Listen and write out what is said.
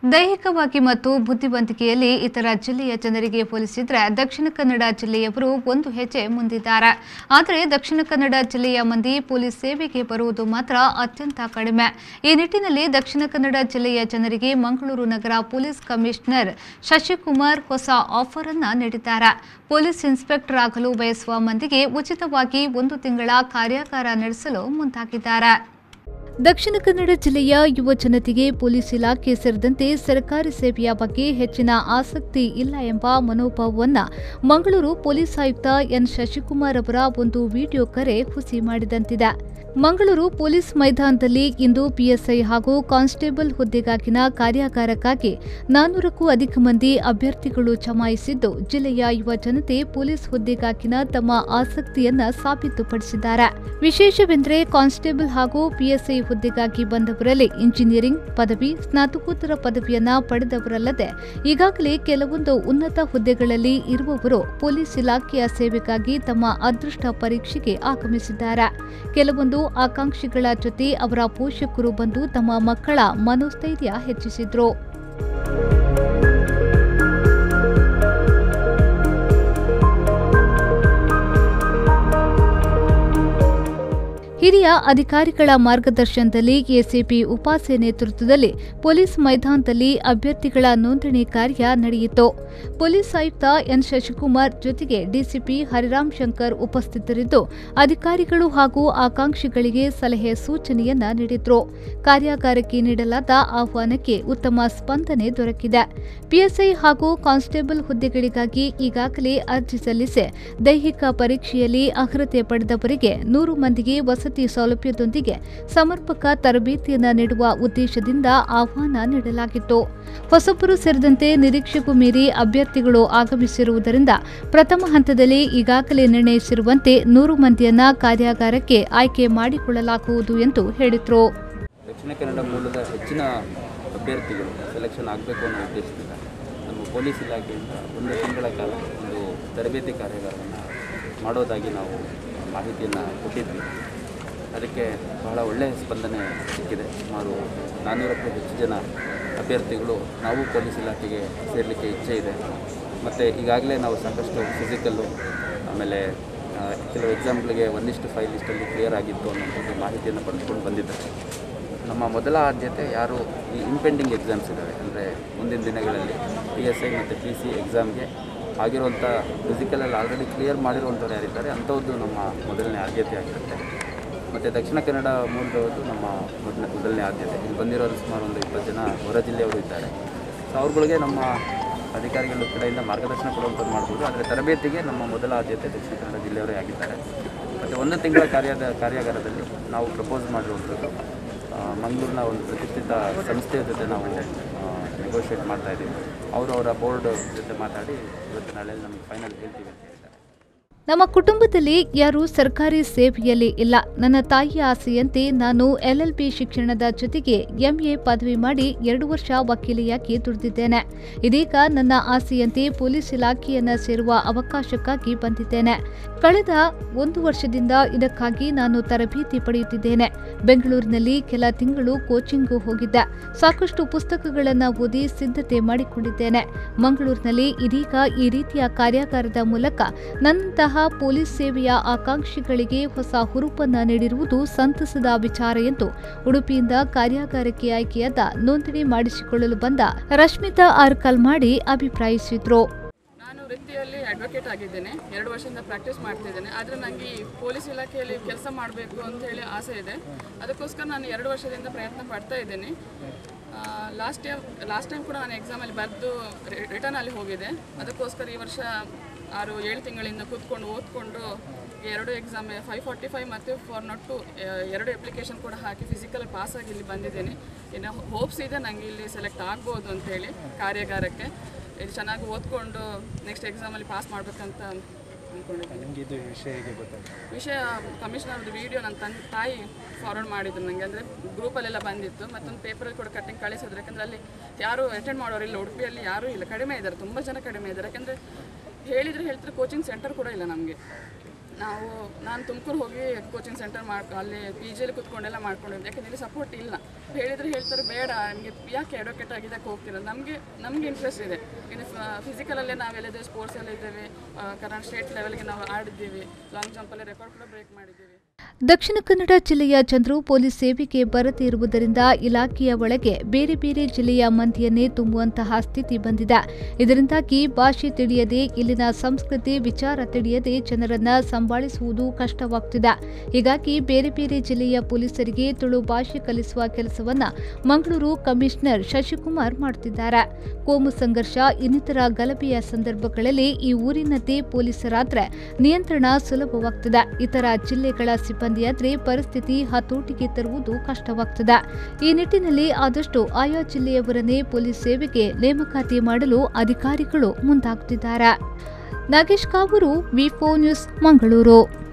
ದೈಹಿಕವಾಗಿ ಮತ್ತು ಬುದ್ಧಿವಂತಿಕೆಯಲ್ಲಿ ಇತರ ಜಿಲ್ಲೆಯ ಜನರಿಗೆ ಹೋಲಿಸಿದರೆ ದಕ್ಷಿಣ ಕನ್ನಡ ಜಿಲ್ಲೆಯವರು ಒಂದು ಹೆಜ್ಜೆ ಮುಂದಿದ್ದಾರೆ ಆದರೆ ದಕ್ಷಿಣ ಕನ್ನಡ ಜಿಲ್ಲೆಯ ಮಂದಿ ಪೊಲೀಸ್ ಸೇವೆಗೆ ಬರುವುದು ಮಾತ್ರ ಅತ್ಯಂತ ಕಡಿಮೆ ಈ ನಿಟ್ಟಿನಲ್ಲಿ ದಕ್ಷಿಣ ಕನ್ನಡ ಜಿಲ್ಲೆಯ ಜನರಿಗೆ ಮಂಗಳೂರು ನಗರ ಪೊಲೀಸ್ ಕಮಿಷನರ್ ಶಶಿಕುಮಾರ್ ಹೊಸ ಆಫರ್ ಅನ್ನ ನೀಡಿದ್ದಾರೆ ಪೊಲೀಸ್ ಇನ್ಸ್ಪೆಕ್ಟರ್ ಆಗಲು ಬಯಸುವ ಮಂದಿಗೆ ಉಚಿತವಾಗಿ ಒಂದು ತಿಂಗಳ ಕಾರ್ಯಾಗಾರ ನಡೆಸಲು ಮುಂದಾಗಿದ್ದಾರೆ ದಕ್ಷಿಣ ಕನ್ನಡ ಜಿಲ್ಲೆಯ ಯುವ ಜನತೆಗೆ ಪೊಲೀಸ್ ಇಲಾಖೆ ಸೇರಿದಂತೆ ಸರ್ಕಾರಿ ಸೇವೆಯ ಬಗ್ಗೆ ಹೆಚ್ಚಿನ ಆಸಕ್ತಿ ಇಲ್ಲ ಎಂಬ ಮನೋಭಾವವನ್ನ ಮಂಗಳೂರು ಪೊಲೀಸ್ ಆಯುಕ್ತ ಎನ್ ಶಶಿಕುಮಾರ್ ಅವರ ಒಂದು ವಿಡಿಯೋ ಕರೆ ಹುಸಿ ಮಾಡಿದಂತಿದೆ ಮಂಗಳೂರು ಪೊಲೀಸ್ ಮೈದಾನದಲ್ಲಿ ಇಂದು ಪಿಎಸ್ಐ ಹಾಗೂ ಕಾನ್ಸ್ಟೇಬಲ್ ಹುದ್ದೆಗಾಗಿನ ಕಾರ್ಯಾಗಾರಕ್ಕಾಗಿ ನಾನ್ನೂರಕ್ಕೂ ಅಧಿಕ ಮಂದಿ ಅಭ್ಯರ್ಥಿಗಳು ಜಮಾಯಿಸಿದ್ದು ಜಿಲ್ಲೆಯ ಯುವ ಜನತೆ ಪೊಲೀಸ್ ಹುದ್ದೆಗಾಗಿನ ತಮ್ಮ ಆಸಕ್ತಿಯನ್ನ ಸಾಬೀತುಪಡಿಸಿದ್ದಾರೆ ವಿಶೇಷವೆಂದರೆ ಕಾನ್ಸ್ಟೇಬಲ್ ಹಾಗೂ ಪಿಎಸ್ಐ ಹುದ್ದೆಗಾಗಿ ಬಂದವರಲ್ಲಿ ಇಂಜಿನಿಯರಿಂಗ್ ಪದವಿ ಸ್ನಾತಕೋತ್ತರ ಪದವಿಯನ್ನ ಪಡೆದವರಲ್ಲದೆ ಈಗಾಗಲೇ ಕೆಲವೊಂದು ಉನ್ನತ ಹುದ್ದೆಗಳಲ್ಲಿ ಇರುವವರು ಪೊಲೀಸ್ ಇಲಾಖೆಯ ಸೇವೆಗಾಗಿ ತಮ್ಮ ಅದೃಷ್ಟ ಪರೀಕ್ಷೆಗೆ ಆಗಮಿಸಿದ್ದಾರೆ ಕೆಲವೊಂದು ಆಕಾಂಕ್ಷಿಗಳ ಜೊತೆ ಅವರ ಪೋಷಕರು ಬಂದು ತಮ್ಮ ಮಕ್ಕಳ ಮನೋಸ್ಥೈರ್ಯ ಹೆಚ್ಚಿಸಿದ್ರು ಹಿರಿಯ ಅಧಿಕಾರಿಗಳ ಮಾರ್ಗದರ್ಶನದಲ್ಲಿ ಎಸಿಪಿ ಉಪಾಸೆ ನೇತೃತ್ವದಲ್ಲಿ ಪೊಲೀಸ್ ಮೈದಾನದಲ್ಲಿ ಅಭ್ಯರ್ಥಿಗಳ ನೋಂದಣಿ ಕಾರ್ಯ ನಡೆಯಿತು ಪೊಲೀಸ್ ಆಯುಕ್ತ ಎನ್ ಶಶಿಕುಮಾರ್ ಜೊತೆಗೆ ಡಿಸಿಪಿ ಹರಿರಾಮ್ ಶಂಕರ್ ಉಪಸ್ಥಿತರಿದ್ದು ಅಧಿಕಾರಿಗಳು ಹಾಗೂ ಆಕಾಂಕ್ಷಿಗಳಿಗೆ ಸಲಹೆ ಸೂಚನೆಯನ್ನ ನೀಡಿದ್ರು ಕಾರ್ಯಾಗಾರಕ್ಕೆ ನೀಡಲಾದ ಆಹ್ವಾನಕ್ಕೆ ಉತ್ತಮ ಸ್ಪಂದನೆ ದೊರಕಿದೆ ಪಿಎಸ್ಐ ಹಾಗೂ ಕಾನ್ಸ್ಟೇಬಲ್ ಹುದ್ದೆಗಳಿಗಾಗಿ ಈಗಾಗಲೇ ಅರ್ಜಿ ಸಲ್ಲಿಸಿ ದೈಹಿಕ ಪರೀಕ್ಷೆಯಲ್ಲಿ ಅರ್ಹತೆ ಪಡೆದವರಿಗೆ ನೂರು ಮಂದಿಗೆ ವಸತಿ ಸೌಲಭ್ಯದೊಂದಿಗೆ ಸಮರ್ಪಕ ತರಬೇತಿಯನ್ನ ನೀಡುವ ಉದ್ದೇಶದಿಂದ ಆಹ್ವಾನ ನೀಡಲಾಗಿತ್ತು ಹೊಸಬರು ಸೇರಿದಂತೆ ನಿರೀಕ್ಷೆಗೂ ಮೀರಿ ಅಭ್ಯರ್ಥಿಗಳು ಆಗಮಿಸಿರುವುದರಿಂದ ಪ್ರಥಮ ಹಂತದಲ್ಲಿ ಈಗಾಗಲೇ ನಿರ್ಣಯಿಸಿರುವಂತೆ ನೂರು ಮಂದಿಯನ್ನ ಕಾರ್ಯಾಗಾರಕ್ಕೆ ಆಯ್ಕೆ ಮಾಡಿಕೊಳ್ಳಲಾಗುವುದು ಎಂದು ಹೇಳಿದರು ದಕ್ಷಿಣ ಕನ್ನಡ ಮೂಲದ ಹೆಚ್ಚಿನ ಅಭ್ಯರ್ಥಿಗಳು ಸೆಲೆಕ್ಷನ್ ಆಗಬೇಕು ಅನ್ನೋ ಉದ್ದೇಶದಿಂದ ನಮ್ಮ ಪೊಲೀಸ್ ಇಲಾಖೆಯಿಂದ ಒಂದು ತಿಂಗಳ ಕಾಲ ಒಂದು ತರಬೇತಿ ಕಾರ್ಯಾಗಾರವನ್ನು ಮಾಡೋದಾಗಿ ನಾವು ಮಾಹಿತಿಯನ್ನು ಕೊಟ್ಟಿದ್ವಿ ಅದಕ್ಕೆ ಬಹಳ ಒಳ್ಳೆಯ ಸ್ಪಂದನೆ ಸಿಕ್ಕಿದೆ ಸುಮಾರು ನಾನ್ನೂರಕ್ಕೂ ಹೆಚ್ಚು ಜನ ಅಭ್ಯರ್ಥಿಗಳು ನಾವು ಪೊಲೀಸ್ ಇಲಾಖೆಗೆ ಸೇರಲಿಕ್ಕೆ ಇಚ್ಛೆ ಇದೆ ಮತ್ತು ಈಗಾಗಲೇ ನಾವು ಸಾಕಷ್ಟು ಫಿಸಿಕಲ್ಲು ಆಮೇಲೆ ಆ, ಕೆಲವು ಎಕ್ಸಾಮ್ಗಳಿಗೆ ಒಂದಿಷ್ಟು ಫೈವ್ ಲಿಸ್ಟಲ್ಲಿ ಕ್ಲಿಯರ್ ಆಗಿತ್ತು ಅನ್ನೋಂಥದ್ದು ಮಾಹಿತಿಯನ್ನು ಪಡೆದುಕೊಂಡು ಬಂದಿದ್ದಾರೆ ನಮ್ಮ ಮೊದಲ ಆದ್ಯತೆ ಯಾರು ಈ ಇಂಪೆಂಡಿಂಗ್ ಎಕ್ಸಾಮ್ಸ್ ಇದ್ದಾವೆ ಅಂದರೆ ಮುಂದಿನ ದಿನಗಳಲ್ಲಿ ಪಿ ಎಸ್ ಐ ಮತ್ತು ಪಿ ಸಿ ಎಕ್ಸಾಮ್ಗೆ ಆಗಿರುವಂಥ ಫಿಸಿಕಲಲ್ಲಿ ಆಲ್ರೆಡಿ ಕ್ಲಿಯರ್ ಮಾಡಿರುವಂಥವ್ರು ಯಾರಿದ್ದಾರೆ ಅಂಥದ್ದು ನಮ್ಮ ಮೊದಲನೇ ಆದ್ಯತೆ ಆಗಿರುತ್ತೆ ಮತ್ತು ದಕ್ಷಿಣ ಕನ್ನಡ ಮೂಲದವರು ನಮ್ಮ ಮೊದಲ ಮೊದಲನೇ ಆದ್ಯತೆ ಇಲ್ಲಿ ಬಂದಿರೋರು ಸುಮಾರು ಒಂದು ಇಪ್ಪತ್ತು ಜನ ಹೊರ ಜಿಲ್ಲೆಯವರು ಇದ್ದಾರೆ ಸೊ ಅವ್ರುಗಳಿಗೆ ನಮ್ಮ ಅಧಿಕಾರಿಗಳ ಕಡೆಯಿಂದ ಮಾರ್ಗದರ್ಶನ ಕೊಡುವಂಥದ್ದು ಮಾಡ್ಬೋದು ಆದರೆ ತರಬೇತಿಗೆ ನಮ್ಮ ಮೊದಲ ಆದ್ಯತೆ ದಕ್ಷಿಣ ಕನ್ನಡ ಜಿಲ್ಲೆಯವರೇ ಆಗಿದ್ದಾರೆ ಮತ್ತು ಒಂದು ತಿಂಗಳ ಕಾರ್ಯದ ಕಾರ್ಯಾಗಾರದಲ್ಲಿ ನಾವು ಪ್ರಪೋಸ್ ಮಾಡಿರುವಂಥದ್ದು ಆ, ಮಂಗಳೂರಿನ ಒಂದು ಪ್ರತಿಷ್ಠಿತ ಸಂಸ್ಥೆಯ ಜೊತೆ ನಾವು ನೆಗೋಷಿಯೇಟ್ ಮಾಡ್ತಾ ಇದ್ದೀವಿ ಅವರು ಅವರ ಬೋರ್ಡ್ ಜೊತೆ ಮಾತಾಡಿ ಇವತ್ತು ನಾಳೆ ನಮಗೆ ಫೈನಲ್ ಹೇಳ್ತೀವಿ ಅಂತ ಹೇಳಿದ್ದಾರೆ ನಮ್ಮ ಕುಟುಂಬದಲ್ಲಿ ಯಾರೂ ಸರ್ಕಾರಿ ಸೇವೆಯಲ್ಲಿ ಇಲ್ಲ ನನ್ನ ತಾಯಿಯ ಆಸೆಯಂತೆ ನಾನು ಎಲ್ಎಲ್ಬಿ ಶಿಕ್ಷಣದ ಜೊತೆಗೆ ಎಂಎ ಪದವಿ ಮಾಡಿ ಎರಡು ವರ್ಷ ವಕೀಲಿಯಾಗಿ ದುಡಿದಿದ್ದೇನೆ ಇದೀಗ ನನ್ನ ಆಸೆಯಂತೆ ಪೊಲೀಸ್ ಇಲಾಖೆಯನ್ನ ಸೇರುವ ಅವಕಾಶಕ್ಕಾಗಿ ಬಂದಿದ್ದೇನೆ ಕಳೆದ ಒಂದು ವರ್ಷದಿಂದ ಇದಕ್ಕಾಗಿ ನಾನು ತರಬೇತಿ ಪಡೆಯುತ್ತಿದ್ದೇನೆ ಬೆಂಗಳೂರಿನಲ್ಲಿ ಕೆಲ ತಿಂಗಳು ಕೋಚಿಂಗ್ಗೂ ಹೋಗಿದ್ದೆ ಸಾಕಷ್ಟು ಪುಸ್ತಕಗಳನ್ನು ಓದಿ ಸಿದ್ಧತೆ ಮಾಡಿಕೊಂಡಿದ್ದೇನೆ ಮಂಗಳೂರಿನಲ್ಲಿ ಇದೀಗ ಈ ರೀತಿಯ ಕಾರ್ಯಾಗಾರದ ಮೂಲಕ ನನ್ನಂತಹ ಪೊಲೀಸ್ ಸೇವೆಯ ಆಕಾಂಕ್ಷಿಗಳಿಗೆ ಹೊಸ ಹುರುಪನ್ನ ನೀಡಿರುವುದು ಸಂತಸದ ವಿಚಾರ ಎಂದು ಉಡುಪಿಯಿಂದ ಕಾರ್ಯಾಗಾರಕ್ಕೆ ಆಯ್ಕೆಯಾದ ನೋಂದಣಿ ಮಾಡಿಸಿಕೊಳ್ಳಲು ಬಂದ ರಶ್ಮಿತಾ ಆರ್ ಕಲ್ಮಾಡಿ ಅಭಿಪ್ರಾಯಿಸಿದ್ರು ನಾನು ವೃತ್ತಿಯಲ್ಲಿ ಅಡ್ವೊಕೇಟ್ ಆಗಿದ್ದೇನೆ ಎರಡು ವರ್ಷದಿಂದ ಪ್ರಾಕ್ಟೀಸ್ ಮಾಡ್ತಿದ್ದೇನೆ ಆದರೆ ನನಗೆ ಈ ಪೊಲೀಸ್ ಇಲಾಖೆಯಲ್ಲಿ ಕೆಲಸ ಮಾಡಬೇಕು ಅಂತ ಹೇಳಿ ಆಸೆ ಇದೆ ಅದಕ್ಕೋಸ್ಕರ ನಾನು ಎರಡು ವರ್ಷದಿಂದ ಪ್ರಯತ್ನ ಪಡ್ತಾ ಇದ್ದೇನೆ ಲಾಸ್ಟ್ ಟೈಮ್ ಲಾಸ್ಟ್ ಟೈಮ್ ಕೂಡ ನಾನು ಎಕ್ಸಾಮಲ್ಲಿ ಬರೆದು ರಿಟರ್ನಲ್ಲಿ ಹೋಗಿದೆ ಅದಕ್ಕೋಸ್ಕರ ಈ ವರ್ಷ ಆರು ಏಳು ತಿಂಗಳಿಂದ ಕೂತ್ಕೊಂಡು ಓದ್ಕೊಂಡು ಎರಡು ಎಕ್ಸಾಮ್ ಫೈವ್ ಫಾರ್ಟಿ ಫೈವ್ ಮತ್ತು ಫಾರ್ ನಾಟ್ ಟು ಎರಡು ಅಪ್ಲಿಕೇಶನ್ ಕೂಡ ಹಾಕಿ ಫಿಸಿಕಲ್ ಪಾಸ್ ಆಗಿ ಇಲ್ಲಿ ಬಂದಿದ್ದೇನೆ ಇನ್ನು ಹೋಪ್ಸ್ ಇದೆ ನನಗೆ ಇಲ್ಲಿ ಸೆಲೆಕ್ಟ್ ಆಗ್ಬೋದು ಅಂತ ಹೇಳಿ ಕಾರ್ಯಾಗಾರಕ್ಕೆ ಇದು ಚೆನ್ನಾಗಿ ಓದ್ಕೊಂಡು ನೆಕ್ಸ್ಟ್ ಎಕ್ಸಾಮಲ್ಲಿ ಪಾಸ್ ಮಾಡಬೇಕಂತ ಅಂದ್ಕೊಂಡಿದ್ದೀನಿ ನಿಮಗೆ ಇದು ವಿಷಯ ಹೇಗೆ ಗೊತ್ತಾಯ್ತು ವಿಷಯ ಕಮಿಷನರ್ದು ವಿಡಿಯೋ ನನ್ನ ತನ್ ತಾಯಿ ಫಾರ್ವರ್ಡ್ ಮಾಡಿದ್ರು ನನಗೆ ಅಂದರೆ ಗ್ರೂಪಲ್ಲೆಲ್ಲ ಬಂದಿತ್ತು ಮತ್ತೊಂದು ಪೇಪರಲ್ಲಿ ಕೂಡ ಕಟ್ಟಿಂಗ್ ಕಳಿಸಿದ್ರು ಯಾಕಂದರೆ ಅಲ್ಲಿ ಯಾರು ಅಟೆಂಡ್ ಮಾಡೋರು ಇಲ್ಲ ಉಡುಪಿಯಲ್ಲಿ ಯಾರೂ ಇಲ್ಲ ಕಡಿಮೆ ಇದ್ದಾರೆ ತುಂಬ ಜನ ಕಡಿಮೆ ಇದ್ದಾರೆ ಯಾಕಂದರೆ ಹೇಳಿದರೆ ಹೇಳ್ತಾರೆ ಕೋಚಿಂಗ್ ಸೆಂಟರ್ ಕೂಡ ಇಲ್ಲ ನಮಗೆ ನಾವು ನಾನು ತುಮಕೂರು ಹೋಗಿ ಕೋಚಿಂಗ್ ಸೆಂಟರ್ ಮಾಡಿ ಅಲ್ಲಿ ಪಿ ಜಿಯಲ್ಲಿ ಕುತ್ಕೊಂಡೆಲ್ಲ ಮಾಡ್ಕೊಂಡಿದ್ದೆ ಯಾಕಂದ್ರೆ ಇಲ್ಲಿ ಸಪೋರ್ಟ್ ಇಲ್ಲ ಹೇಳಿದ್ರೆ ಹೇಳ್ತಾರೆ ಬೇಡ ನಿಮಗೆ ಯಾಕೆ ಅಡ್ವೊಕೇಟ್ ಆಗಿದ್ದಕ್ಕೆ ಹೋಗ್ತೀರ ನಮಗೆ ನಮಗೆ ಇಂಟ್ರೆಸ್ಟ್ ಇದೆ ಇನ್ನು ಫಿಸಿಕಲಲ್ಲೇ ನಾವೆಲ್ಲಿದ್ದೇವೆ ಸ್ಪೋರ್ಟ್ಸಲ್ಲಿ ಇದ್ದೇವೆ ಆ, ಕರ್ನಾಟಕ ಸ್ಟೇಟ್ ಲೆವೆಲ್ಗೆ ನಾವು ಆಡಿದ್ದೀವಿ ಲಾಂಗ್ ಜಂಪಲ್ಲಿ ರೆಕಾರ್ಡ್ ಕೂಡ ಬ್ರೇಕ್ ಮಾಡಿದ್ದೀವಿ ದಕ್ಷಿಣ ಕನ್ನಡ ಜಿಲ್ಲೆಯ ಜನರು ಪೊಲೀಸ್ ಸೇವೆಗೆ ಬರದೇ ಇರುವುದರಿಂದ ಇಲಾಖೆಯ ಒಳಗೆ ಬೇರೆ ಬೇರೆ ಜಿಲ್ಲೆಯ ಮಂದಿಯನ್ನೇ ತುಂಬುವಂತಹ ಸ್ಥಿತಿ ಬಂದಿದೆ ಇದರಿಂದಾಗಿ ಭಾಷೆ ತಿಳಿಯದೆ ಇಲ್ಲಿನ ಸಂಸ್ಕೃತಿ ವಿಚಾರ ತಿಳಿಯದೆ ಜನರನ್ನ ಸಂಭಾಳಿಸುವುದು ಕಷ್ಟವಾಗ್ತಿದೆ ಹೀಗಾಗಿ ಬೇರೆ ಬೇರೆ ಜಿಲ್ಲೆಯ ಪೊಲೀಸರಿಗೆ ತುಳು ಭಾಷೆ ಕಲಿಸುವ ಕೆಲಸವನ್ನ ಮಂಗಳೂರು ಕಮಿಷನರ್ ಶಶಿಕುಮಾರ್ ಮಾಡುತ್ತಿದ್ದಾರೆ ಕೋಮು ಸಂಘರ್ಷ ಇನ್ನಿತರ ಗಲಭೆಯ ಸಂದರ್ಭಗಳಲ್ಲಿ ಈ ಊರಿನದ್ದೇ ಪೊಲೀಸರಾದ್ರೆ ನಿಯಂತ್ರಣ ಸುಲಭವಾಗ್ತದೆ ಇತರ ಜಿಲ್ಲೆಗಳ ಸಿಬ್ಬಂದಿಯಾದ್ರೆ ಪರಿಸ್ಥಿತಿ ಹತೋಟಿಗೆ ತರುವುದು ಕಷ್ಟವಾಗ್ತದೆ ಈ ನಿಟ್ಟಿನಲ್ಲಿ ಆದಷ್ಟು ಆಯಾ ಜಿಲ್ಲೆಯವರನ್ನೇ ಪೊಲೀಸ್ ಸೇವೆಗೆ ನೇಮಕಾತಿ ಮಾಡಲು ಅಧಿಕಾರಿಗಳು ಮುಂದಾಗುತ್ತಿದ್ದಾರೆ ನಾಗೇಶ್ ಕಾವೂರು ವಿ ನ್ಯೂಸ್ ಮಂಗಳೂರು